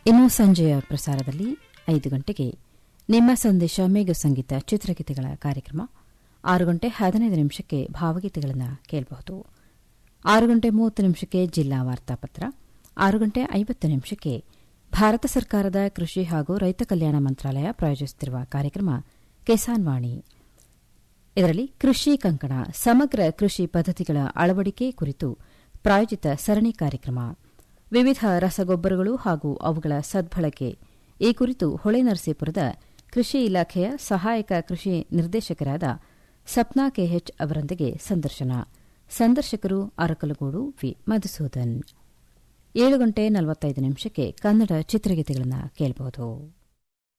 ಇನ್ನು ಸಂಜೆಯ ಪ್ರಸಾರದಲ್ಲಿ ಐದು ಗಂಟೆಗೆ ನಿಮ್ಮ ಸಂದೇಶ ಮೇಘ ಸಂಗೀತ ಚಿತ್ರಗೀತೆಗಳ ಕಾರ್ಯಕ್ರಮ ಆರು ಗಂಟೆ ಹದಿನೈದು ನಿಮಿಷಕ್ಕೆ ಭಾವಗೀತೆಗಳನ್ನು ಕೇಳಬಹುದು ಆರು ಗಂಟೆ ಮೂವತ್ತು ನಿಮಿಷಕ್ಕೆ ಜಿಲ್ಲಾ ವಾರ್ತಾಪತ್ರ ಆರು ಗಂಟೆ ಐವತ್ತು ನಿಮಿಷಕ್ಕೆ ಭಾರತ ಸರ್ಕಾರದ ಕೃಷಿ ಹಾಗೂ ರೈತ ಕಲ್ಯಾಣ ಮಂತ್ರಾಲಯ ಪ್ರಾಯೋಜಿಸುತ್ತಿರುವ ಕಾರ್ಯಕ್ರಮ ಕಿಸಾನ್ ವಾಣಿ ಇದರಲ್ಲಿ ಕೃಷಿ ಕಂಕಣ ಸಮಗ್ರ ಕೃಷಿ ಪದ್ಧತಿಗಳ ಅಳವಡಿಕೆ ಕುರಿತು ಪ್ರಾಯೋಜಿತ ಸರಣಿ ಕಾರ್ಯಕ್ರಮ ವಿವಿಧ ರಸಗೊಬ್ಬರಗಳು ಹಾಗೂ ಅವುಗಳ ಸದ್ಬಳಕೆ ಈ ಕುರಿತು ಹೊಳೆನರಸೀಪುರದ ಕೃಷಿ ಇಲಾಖೆಯ ಸಹಾಯಕ ಕೃಷಿ ನಿರ್ದೇಶಕರಾದ ಸಪ್ನಾ ಕೆಎಚ್ ಅವರೊಂದಿಗೆ ಸಂದರ್ಶನ ಸಂದರ್ಶಕರು ಅರಕಲಗೂಡು ವಿ ಮಧುಸೂದನ್ ಏಳು ಗಂಟೆ ನಲವತ್ತೈದು ನಿಮಿಷಕ್ಕೆ ಕನ್ನಡ ಚಿತ್ರಗೀತೆಗಳನ್ನು ಕೇಳಬಹುದು